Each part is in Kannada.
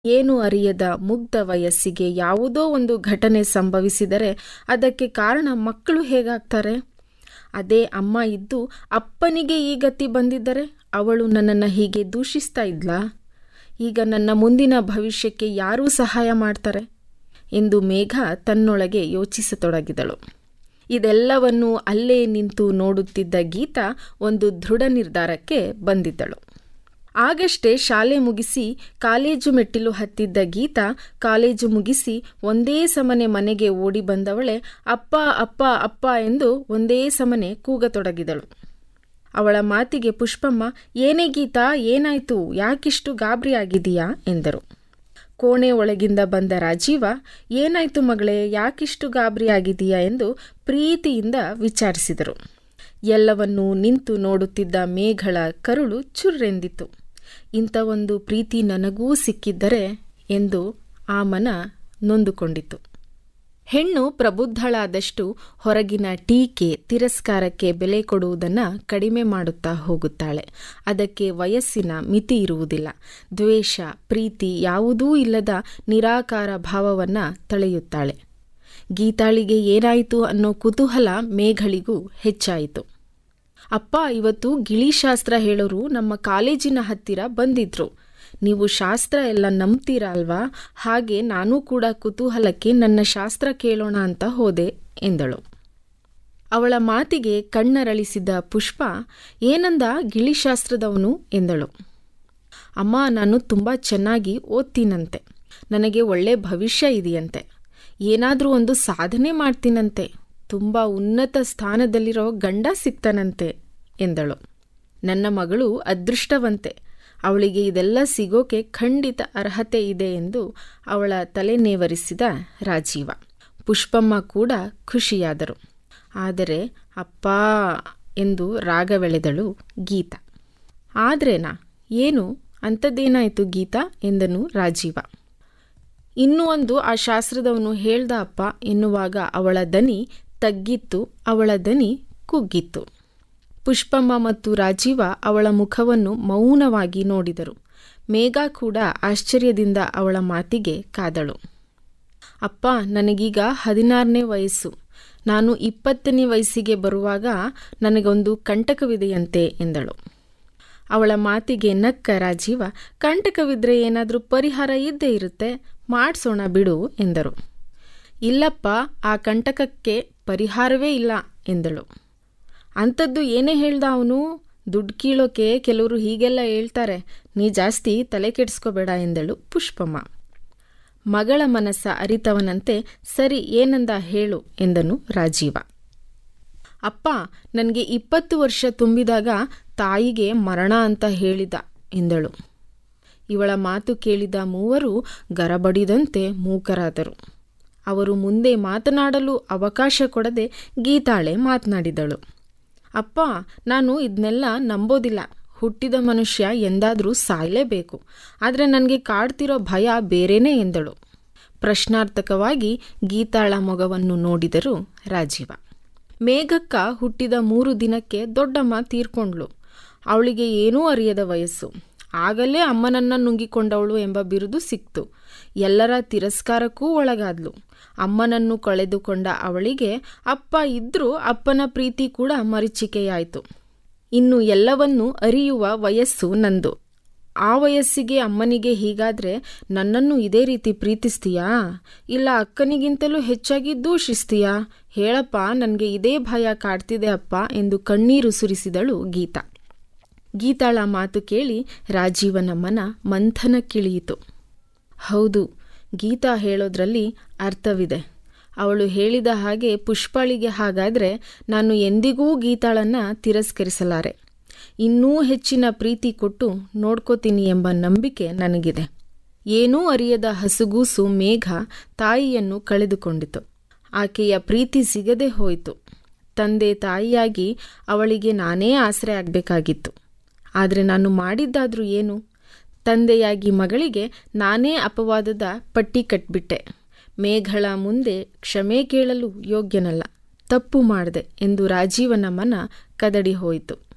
ಏನು ಅರಿಯದ ಮುಗ್ಧ ವಯಸ್ಸಿಗೆ ಯಾವುದೋ ಒಂದು ಘಟನೆ ಸಂಭವಿಸಿದರೆ ಅದಕ್ಕೆ ಕಾರಣ ಮಕ್ಕಳು ಹೇಗಾಗ್ತಾರೆ ಅದೇ ಅಮ್ಮ ಇದ್ದು ಅಪ್ಪನಿಗೆ ಈ ಗತಿ ಬಂದಿದ್ದರೆ ಅವಳು ನನ್ನನ್ನು ಹೀಗೆ ದೂಷಿಸ್ತಾ ಇದ್ಲಾ ಈಗ ನನ್ನ ಮುಂದಿನ ಭವಿಷ್ಯಕ್ಕೆ ಯಾರೂ ಸಹಾಯ ಮಾಡ್ತಾರೆ ಎಂದು ಮೇಘ ತನ್ನೊಳಗೆ ಯೋಚಿಸತೊಡಗಿದಳು ಇದೆಲ್ಲವನ್ನೂ ಅಲ್ಲೇ ನಿಂತು ನೋಡುತ್ತಿದ್ದ ಗೀತಾ ಒಂದು ದೃಢ ನಿರ್ಧಾರಕ್ಕೆ ಬಂದಿದ್ದಳು ಆಗಷ್ಟೇ ಶಾಲೆ ಮುಗಿಸಿ ಕಾಲೇಜು ಮೆಟ್ಟಿಲು ಹತ್ತಿದ್ದ ಗೀತಾ ಕಾಲೇಜು ಮುಗಿಸಿ ಒಂದೇ ಸಮನೆ ಮನೆಗೆ ಓಡಿ ಬಂದವಳೆ ಅಪ್ಪ ಅಪ್ಪ ಅಪ್ಪ ಎಂದು ಒಂದೇ ಸಮನೆ ಕೂಗತೊಡಗಿದಳು ಅವಳ ಮಾತಿಗೆ ಪುಷ್ಪಮ್ಮ ಏನೇ ಗೀತಾ ಏನಾಯ್ತು ಯಾಕಿಷ್ಟು ಗಾಬರಿ ಆಗಿದೀಯಾ ಎಂದರು ಕೋಣೆ ಒಳಗಿಂದ ಬಂದ ರಾಜೀವ ಏನಾಯ್ತು ಮಗಳೇ ಯಾಕಿಷ್ಟು ಗಾಬರಿ ಆಗಿದೀಯಾ ಎಂದು ಪ್ರೀತಿಯಿಂದ ವಿಚಾರಿಸಿದರು ಎಲ್ಲವನ್ನೂ ನಿಂತು ನೋಡುತ್ತಿದ್ದ ಮೇಘಳ ಕರುಳು ಚುರ್ರೆಂದಿತು ಇಂಥ ಒಂದು ಪ್ರೀತಿ ನನಗೂ ಸಿಕ್ಕಿದ್ದರೆ ಎಂದು ಆ ಮನ ನೊಂದುಕೊಂಡಿತು ಹೆಣ್ಣು ಪ್ರಬುದ್ಧಳಾದಷ್ಟು ಹೊರಗಿನ ಟೀಕೆ ತಿರಸ್ಕಾರಕ್ಕೆ ಬೆಲೆ ಕೊಡುವುದನ್ನು ಕಡಿಮೆ ಮಾಡುತ್ತಾ ಹೋಗುತ್ತಾಳೆ ಅದಕ್ಕೆ ವಯಸ್ಸಿನ ಮಿತಿ ಇರುವುದಿಲ್ಲ ದ್ವೇಷ ಪ್ರೀತಿ ಯಾವುದೂ ಇಲ್ಲದ ನಿರಾಕಾರ ಭಾವವನ್ನು ತಳೆಯುತ್ತಾಳೆ ಗೀತಾಳಿಗೆ ಏನಾಯಿತು ಅನ್ನೋ ಕುತೂಹಲ ಮೇಘಳಿಗೂ ಹೆಚ್ಚಾಯಿತು ಅಪ್ಪ ಇವತ್ತು ಗಿಳಿಶಾಸ್ತ್ರ ಹೇಳೋರು ನಮ್ಮ ಕಾಲೇಜಿನ ಹತ್ತಿರ ಬಂದಿದ್ರು ನೀವು ಶಾಸ್ತ್ರ ಎಲ್ಲ ನಂಬ್ತೀರಾ ಅಲ್ವಾ ಹಾಗೆ ನಾನು ಕೂಡ ಕುತೂಹಲಕ್ಕೆ ನನ್ನ ಶಾಸ್ತ್ರ ಕೇಳೋಣ ಅಂತ ಹೋದೆ ಎಂದಳು ಅವಳ ಮಾತಿಗೆ ಕಣ್ಣರಳಿಸಿದ ಪುಷ್ಪ ಏನಂದ ಗಿಳಿಶಾಸ್ತ್ರದವನು ಎಂದಳು ಅಮ್ಮ ನಾನು ತುಂಬ ಚೆನ್ನಾಗಿ ಓದ್ತೀನಂತೆ ನನಗೆ ಒಳ್ಳೆ ಭವಿಷ್ಯ ಇದೆಯಂತೆ ಏನಾದರೂ ಒಂದು ಸಾಧನೆ ಮಾಡ್ತೀನಂತೆ ತುಂಬ ಉನ್ನತ ಸ್ಥಾನದಲ್ಲಿರೋ ಗಂಡ ಸಿಗ್ತಾನಂತೆ ಎಂದಳು ನನ್ನ ಮಗಳು ಅದೃಷ್ಟವಂತೆ ಅವಳಿಗೆ ಇದೆಲ್ಲ ಸಿಗೋಕೆ ಖಂಡಿತ ಅರ್ಹತೆ ಇದೆ ಎಂದು ಅವಳ ತಲೆ ನೇವರಿಸಿದ ರಾಜೀವ ಪುಷ್ಪಮ್ಮ ಕೂಡ ಖುಷಿಯಾದರು ಆದರೆ ಅಪ್ಪಾ ಎಂದು ರಾಗವೆಳೆದಳು ಗೀತಾ ಆದ್ರೇನಾ ಏನು ಅಂಥದ್ದೇನಾಯಿತು ಗೀತಾ ಎಂದನು ರಾಜೀವ ಇನ್ನೂ ಒಂದು ಆ ಶಾಸ್ತ್ರದವನು ಹೇಳ್ದ ಅಪ್ಪ ಎನ್ನುವಾಗ ಅವಳ ದನಿ ತಗ್ಗಿತ್ತು ಅವಳ ದನಿ ಕುಗ್ಗಿತ್ತು ಪುಷ್ಪಮ್ಮ ಮತ್ತು ರಾಜೀವ ಅವಳ ಮುಖವನ್ನು ಮೌನವಾಗಿ ನೋಡಿದರು ಮೇಘ ಕೂಡ ಆಶ್ಚರ್ಯದಿಂದ ಅವಳ ಮಾತಿಗೆ ಕಾದಳು ಅಪ್ಪ ನನಗೀಗ ಹದಿನಾರನೇ ವಯಸ್ಸು ನಾನು ಇಪ್ಪತ್ತನೇ ವಯಸ್ಸಿಗೆ ಬರುವಾಗ ನನಗೊಂದು ಕಂಟಕವಿದೆಯಂತೆ ಎಂದಳು ಅವಳ ಮಾತಿಗೆ ನಕ್ಕ ರಾಜೀವ ಕಂಟಕವಿದ್ರೆ ಏನಾದರೂ ಪರಿಹಾರ ಇದ್ದೇ ಇರುತ್ತೆ ಮಾಡಿಸೋಣ ಬಿಡು ಎಂದರು ಇಲ್ಲಪ್ಪ ಆ ಕಂಟಕಕ್ಕೆ ಪರಿಹಾರವೇ ಇಲ್ಲ ಎಂದಳು ಅಂಥದ್ದು ಏನೇ ಹೇಳ್ದ ಅವನು ದುಡ್ಡು ಕೀಳೋಕೆ ಕೆಲವರು ಹೀಗೆಲ್ಲ ಹೇಳ್ತಾರೆ ನೀ ಜಾಸ್ತಿ ತಲೆ ಕೆಡಿಸ್ಕೋಬೇಡ ಎಂದಳು ಪುಷ್ಪಮ್ಮ ಮಗಳ ಮನಸ್ಸ ಅರಿತವನಂತೆ ಸರಿ ಏನಂದ ಹೇಳು ಎಂದನು ರಾಜೀವ ಅಪ್ಪ ನನಗೆ ಇಪ್ಪತ್ತು ವರ್ಷ ತುಂಬಿದಾಗ ತಾಯಿಗೆ ಮರಣ ಅಂತ ಹೇಳಿದ ಎಂದಳು ಇವಳ ಮಾತು ಕೇಳಿದ ಮೂವರು ಗರಬಡಿದಂತೆ ಮೂಕರಾದರು ಅವರು ಮುಂದೆ ಮಾತನಾಡಲು ಅವಕಾಶ ಕೊಡದೆ ಗೀತಾಳೆ ಮಾತನಾಡಿದಳು ಅಪ್ಪ ನಾನು ಇದನ್ನೆಲ್ಲ ನಂಬೋದಿಲ್ಲ ಹುಟ್ಟಿದ ಮನುಷ್ಯ ಎಂದಾದರೂ ಸಾಯಲೇಬೇಕು ಆದರೆ ನನಗೆ ಕಾಡ್ತಿರೋ ಭಯ ಬೇರೆನೇ ಎಂದಳು ಪ್ರಶ್ನಾರ್ಥಕವಾಗಿ ಗೀತಾಳ ಮೊಗವನ್ನು ನೋಡಿದರು ರಾಜೀವ ಮೇಘಕ್ಕ ಹುಟ್ಟಿದ ಮೂರು ದಿನಕ್ಕೆ ದೊಡ್ಡಮ್ಮ ತೀರ್ಕೊಂಡ್ಳು ಅವಳಿಗೆ ಏನೂ ಅರಿಯದ ವಯಸ್ಸು ಆಗಲೇ ಅಮ್ಮನನ್ನ ನುಂಗಿಕೊಂಡವಳು ಎಂಬ ಬಿರುದು ಸಿಕ್ತು ಎಲ್ಲರ ತಿರಸ್ಕಾರಕ್ಕೂ ಒಳಗಾದ್ಲು ಅಮ್ಮನನ್ನು ಕಳೆದುಕೊಂಡ ಅವಳಿಗೆ ಅಪ್ಪ ಇದ್ರೂ ಅಪ್ಪನ ಪ್ರೀತಿ ಕೂಡ ಮರೀಚಿಕೆಯಾಯಿತು ಇನ್ನು ಎಲ್ಲವನ್ನೂ ಅರಿಯುವ ವಯಸ್ಸು ನಂದು ಆ ವಯಸ್ಸಿಗೆ ಅಮ್ಮನಿಗೆ ಹೀಗಾದ್ರೆ ನನ್ನನ್ನು ಇದೇ ರೀತಿ ಪ್ರೀತಿಸ್ತೀಯಾ ಇಲ್ಲ ಅಕ್ಕನಿಗಿಂತಲೂ ಹೆಚ್ಚಾಗಿ ದೂಷಿಸ್ತೀಯಾ ಹೇಳಪ್ಪ ನನಗೆ ಇದೇ ಭಯ ಕಾಡ್ತಿದೆ ಅಪ್ಪ ಎಂದು ಕಣ್ಣೀರು ಸುರಿಸಿದಳು ಗೀತಾ ಗೀತಾಳ ಮಾತು ಕೇಳಿ ರಾಜೀವನ ಮನ ಮಂಥನಕ್ಕಿಳಿಯಿತು ಹೌದು ಗೀತಾ ಹೇಳೋದ್ರಲ್ಲಿ ಅರ್ಥವಿದೆ ಅವಳು ಹೇಳಿದ ಹಾಗೆ ಪುಷ್ಪಳಿಗೆ ಹಾಗಾದರೆ ನಾನು ಎಂದಿಗೂ ಗೀತಾಳನ್ನು ತಿರಸ್ಕರಿಸಲಾರೆ ಇನ್ನೂ ಹೆಚ್ಚಿನ ಪ್ರೀತಿ ಕೊಟ್ಟು ನೋಡ್ಕೋತೀನಿ ಎಂಬ ನಂಬಿಕೆ ನನಗಿದೆ ಏನೂ ಅರಿಯದ ಹಸುಗೂಸು ಮೇಘ ತಾಯಿಯನ್ನು ಕಳೆದುಕೊಂಡಿತು ಆಕೆಯ ಪ್ರೀತಿ ಸಿಗದೆ ಹೋಯಿತು ತಂದೆ ತಾಯಿಯಾಗಿ ಅವಳಿಗೆ ನಾನೇ ಆಸರೆ ಆಗಬೇಕಾಗಿತ್ತು ಆದರೆ ನಾನು ಮಾಡಿದ್ದಾದ್ರೂ ಏನು ತಂದೆಯಾಗಿ ಮಗಳಿಗೆ ನಾನೇ ಅಪವಾದದ ಪಟ್ಟಿ ಕಟ್ಬಿಟ್ಟೆ ಮೇಘಳ ಮುಂದೆ ಕ್ಷಮೆ ಕೇಳಲು ಯೋಗ್ಯನಲ್ಲ ತಪ್ಪು ಮಾಡಿದೆ ಎಂದು ರಾಜೀವನ ಮನ ಕದಡಿ ಹೋಯಿತು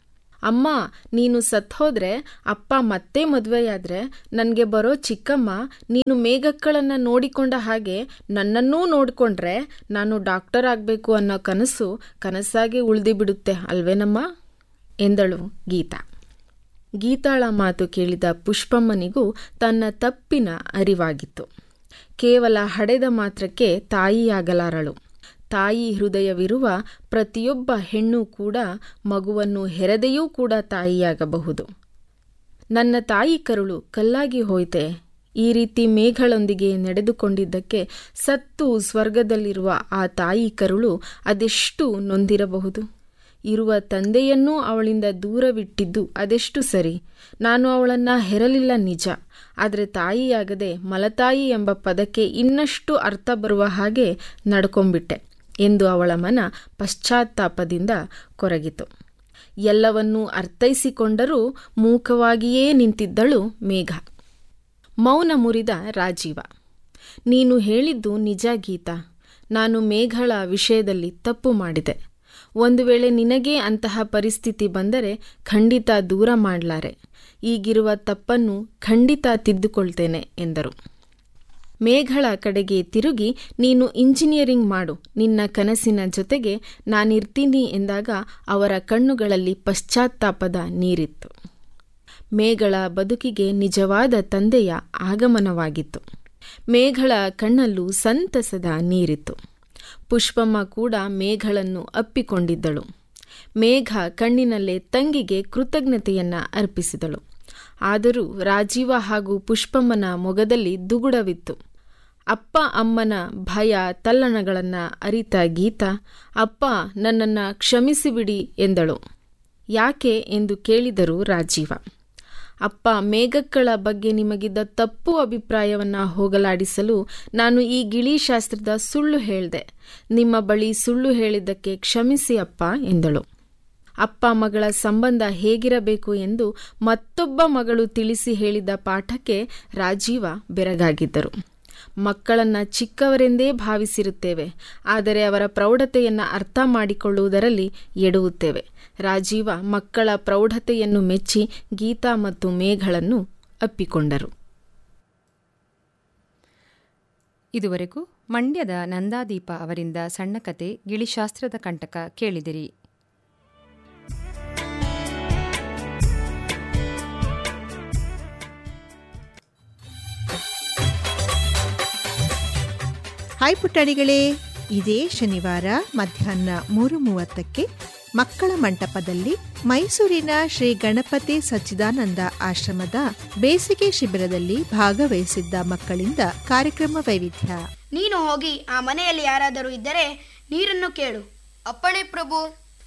ಅಮ್ಮ ನೀನು ಸತ್ತೋದ್ರೆ ಅಪ್ಪ ಮತ್ತೆ ಮದುವೆಯಾದ್ರೆ ನನಗೆ ಬರೋ ಚಿಕ್ಕಮ್ಮ ನೀನು ಮೇಘಕ್ಕಳನ್ನ ನೋಡಿಕೊಂಡ ಹಾಗೆ ನನ್ನನ್ನೂ ನೋಡಿಕೊಂಡ್ರೆ ನಾನು ಡಾಕ್ಟರ್ ಆಗಬೇಕು ಅನ್ನೋ ಕನಸು ಕನಸಾಗಿ ಉಳಿದು ಬಿಡುತ್ತೆ ಅಲ್ವೇನಮ್ಮ ಎಂದಳು ಗೀತಾ ಗೀತಾಳ ಮಾತು ಕೇಳಿದ ಪುಷ್ಪಮ್ಮನಿಗೂ ತನ್ನ ತಪ್ಪಿನ ಅರಿವಾಗಿತ್ತು ಕೇವಲ ಹಡೆದ ಮಾತ್ರಕ್ಕೆ ತಾಯಿಯಾಗಲಾರಳು ತಾಯಿ ಹೃದಯವಿರುವ ಪ್ರತಿಯೊಬ್ಬ ಹೆಣ್ಣು ಕೂಡ ಮಗುವನ್ನು ಹೆರದೆಯೂ ಕೂಡ ತಾಯಿಯಾಗಬಹುದು ನನ್ನ ತಾಯಿ ಕರುಳು ಕಲ್ಲಾಗಿ ಹೋಯ್ತೆ ಈ ರೀತಿ ಮೇಘಳೊಂದಿಗೆ ನಡೆದುಕೊಂಡಿದ್ದಕ್ಕೆ ಸತ್ತು ಸ್ವರ್ಗದಲ್ಲಿರುವ ಆ ತಾಯಿ ಕರುಳು ಅದೆಷ್ಟು ನೊಂದಿರಬಹುದು ಇರುವ ತಂದೆಯನ್ನೂ ಅವಳಿಂದ ದೂರವಿಟ್ಟಿದ್ದು ಅದೆಷ್ಟು ಸರಿ ನಾನು ಅವಳನ್ನ ಹೆರಲಿಲ್ಲ ನಿಜ ಆದರೆ ತಾಯಿಯಾಗದೆ ಮಲತಾಯಿ ಎಂಬ ಪದಕ್ಕೆ ಇನ್ನಷ್ಟು ಅರ್ಥ ಬರುವ ಹಾಗೆ ನಡ್ಕೊಂಬಿಟ್ಟೆ ಎಂದು ಅವಳ ಮನ ಪಶ್ಚಾತ್ತಾಪದಿಂದ ಕೊರಗಿತು ಎಲ್ಲವನ್ನೂ ಅರ್ಥೈಸಿಕೊಂಡರೂ ಮೂಕವಾಗಿಯೇ ನಿಂತಿದ್ದಳು ಮೇಘ ಮೌನ ಮುರಿದ ರಾಜೀವ ನೀನು ಹೇಳಿದ್ದು ನಿಜ ಗೀತಾ ನಾನು ಮೇಘಳ ವಿಷಯದಲ್ಲಿ ತಪ್ಪು ಮಾಡಿದೆ ಒಂದು ವೇಳೆ ನಿನಗೇ ಅಂತಹ ಪರಿಸ್ಥಿತಿ ಬಂದರೆ ಖಂಡಿತ ದೂರ ಮಾಡಲಾರೆ ಈಗಿರುವ ತಪ್ಪನ್ನು ಖಂಡಿತ ತಿದ್ದುಕೊಳ್ತೇನೆ ಎಂದರು ಮೇಘಳ ಕಡೆಗೆ ತಿರುಗಿ ನೀನು ಇಂಜಿನಿಯರಿಂಗ್ ಮಾಡು ನಿನ್ನ ಕನಸಿನ ಜೊತೆಗೆ ನಾನಿರ್ತೀನಿ ಎಂದಾಗ ಅವರ ಕಣ್ಣುಗಳಲ್ಲಿ ಪಶ್ಚಾತ್ತಾಪದ ನೀರಿತ್ತು ಮೇಘಳ ಬದುಕಿಗೆ ನಿಜವಾದ ತಂದೆಯ ಆಗಮನವಾಗಿತ್ತು ಮೇಘಳ ಕಣ್ಣಲ್ಲೂ ಸಂತಸದ ನೀರಿತ್ತು ಪುಷ್ಪಮ್ಮ ಕೂಡ ಮೇಘಳನ್ನು ಅಪ್ಪಿಕೊಂಡಿದ್ದಳು ಮೇಘ ಕಣ್ಣಿನಲ್ಲೇ ತಂಗಿಗೆ ಕೃತಜ್ಞತೆಯನ್ನ ಅರ್ಪಿಸಿದಳು ಆದರೂ ರಾಜೀವ ಹಾಗೂ ಪುಷ್ಪಮ್ಮನ ಮೊಗದಲ್ಲಿ ದುಗುಡವಿತ್ತು ಅಪ್ಪ ಅಮ್ಮನ ಭಯ ತಲ್ಲಣಗಳನ್ನ ಅರಿತ ಗೀತಾ ಅಪ್ಪ ನನ್ನನ್ನ ಕ್ಷಮಿಸಿಬಿಡಿ ಎಂದಳು ಯಾಕೆ ಎಂದು ಕೇಳಿದರು ರಾಜೀವ ಅಪ್ಪ ಮೇಘಕ್ಕಳ ಬಗ್ಗೆ ನಿಮಗಿದ್ದ ತಪ್ಪು ಅಭಿಪ್ರಾಯವನ್ನ ಹೋಗಲಾಡಿಸಲು ನಾನು ಈ ಗಿಳಿಶಾಸ್ತ್ರದ ಸುಳ್ಳು ಹೇಳ್ದೆ ನಿಮ್ಮ ಬಳಿ ಸುಳ್ಳು ಹೇಳಿದ್ದಕ್ಕೆ ಕ್ಷಮಿಸಿ ಅಪ್ಪ ಎಂದಳು ಅಪ್ಪ ಮಗಳ ಸಂಬಂಧ ಹೇಗಿರಬೇಕು ಎಂದು ಮತ್ತೊಬ್ಬ ಮಗಳು ತಿಳಿಸಿ ಹೇಳಿದ ಪಾಠಕ್ಕೆ ರಾಜೀವ ಬೆರಗಾಗಿದ್ದರು ಮಕ್ಕಳನ್ನ ಚಿಕ್ಕವರೆಂದೇ ಭಾವಿಸಿರುತ್ತೇವೆ ಆದರೆ ಅವರ ಪ್ರೌಢತೆಯನ್ನ ಅರ್ಥ ಮಾಡಿಕೊಳ್ಳುವುದರಲ್ಲಿ ಎಡುವುತ್ತೇವೆ ರಾಜೀವ ಮಕ್ಕಳ ಪ್ರೌಢತೆಯನ್ನು ಮೆಚ್ಚಿ ಗೀತಾ ಮತ್ತು ಮೇಘಳನ್ನು ಅಪ್ಪಿಕೊಂಡರು ಇದುವರೆಗೂ ಮಂಡ್ಯದ ನಂದಾದೀಪ ಅವರಿಂದ ಸಣ್ಣ ಕತೆ ಗಿಳಿಶಾಸ್ತ್ರದ ಕಂಟಕ ಕೇಳಿದಿರಿ ಹಾಯ್ ಪುಟ್ಟಣಿಗಳೇ ಇದೇ ಶನಿವಾರ ಮಧ್ಯಾಹ್ನ ಮೂರು ಮೂವತ್ತಕ್ಕೆ ಮಕ್ಕಳ ಮಂಟಪದಲ್ಲಿ ಮೈಸೂರಿನ ಶ್ರೀ ಗಣಪತಿ ಸಚ್ಚಿದಾನಂದ ಆಶ್ರಮದ ಬೇಸಿಗೆ ಶಿಬಿರದಲ್ಲಿ ಭಾಗವಹಿಸಿದ್ದ ಮಕ್ಕಳಿಂದ ಕಾರ್ಯಕ್ರಮ ವೈವಿಧ್ಯ ನೀನು ಹೋಗಿ ಆ ಮನೆಯಲ್ಲಿ ಯಾರಾದರೂ ಇದ್ದರೆ ನೀರನ್ನು ಕೇಳು ಅಪ್ಪಣೆ ಪ್ರಭು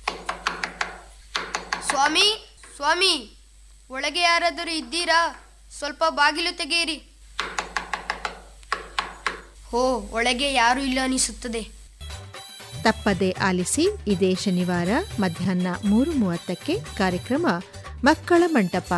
ಸ್ವಾಮಿ ಸ್ವಾಮಿ ಒಳಗೆ ಯಾರಾದರೂ ಇದ್ದೀರಾ ಸ್ವಲ್ಪ ಬಾಗಿಲು ತೆಗೆಯಿರಿ ಹೋ ಒಳಗೆ ಯಾರೂ ಇಲ್ಲ ಅನಿಸುತ್ತದೆ ತಪ್ಪದೆ ಆಲಿಸಿ ಇದೇ ಶನಿವಾರ ಮಧ್ಯಾಹ್ನ ಮೂರು ಮೂವತ್ತಕ್ಕೆ ಕಾರ್ಯಕ್ರಮ ಮಕ್ಕಳ ಮಂಟಪ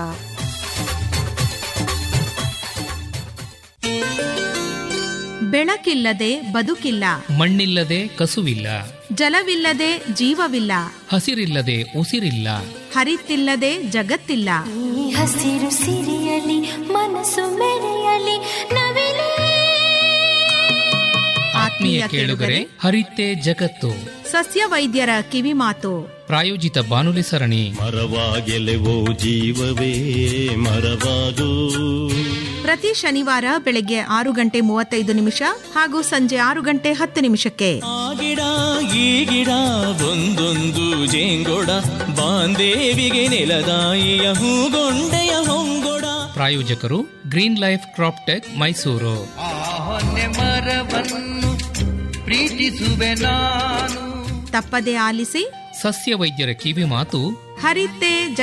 ಬೆಳಕಿಲ್ಲದೆ ಬದುಕಿಲ್ಲ ಮಣ್ಣಿಲ್ಲದೆ ಕಸುವಿಲ್ಲ ಜಲವಿಲ್ಲದೆ ಜೀವವಿಲ್ಲ ಹಸಿರಿಲ್ಲದೆ ಉಸಿರಿಲ್ಲ ಹರಿತಿಲ್ಲದೆ ಜಗತ್ತಿಲ್ಲ ಈ ಹಸಿರು ಸಿರಿಯಲಿ ಮನಸ್ಸು ಮೆರೆಯಲಿ ನವಿಲೇ ಆತ್ಮೀಯ ಕೇಳುಗರೆ ಹರಿತೆ ಜಗತ್ತು ಸಸ್ಯ ವೈದ್ಯರ ಕಿವಿಮಾತು ಪ್ರಾಯೋಜಿತ ಬಾನುಲಿ ಸರಣಿ ಮರವಾಗೆಲೆವೋ ಜೀವವೇ ಮರವಾಗೋ ಪ್ರತಿ ಶನಿವಾರ ಬೆಳಗ್ಗೆ ಆರು ಗಂಟೆ ಮೂವತ್ತೈದು ನಿಮಿಷ ಹಾಗೂ ಸಂಜೆ ಆರು ಗಂಟೆ ಹತ್ತು ನಿಮಿಷಕ್ಕೆ ಆ ಗಿಡ ಈ ಗಿಡ ಒಂದೊಂದು ಜೇಂಗೊಡ ಬಾಂದೇವಿಗೆ ನೆಲದಾಯಿಯ ಹೂಗೊಂಡೆಯ ಹೊಂಗೊಡ ಪ್ರಾಯೋಜಕರು green life crop tech Mysuru ತಪ್ಪದೆ ಆಲಿಸಿ ಸಸ್ಯ ವೈದ್ಯರ ಕಿವಿ ಮಾತು ಹರಿತೆ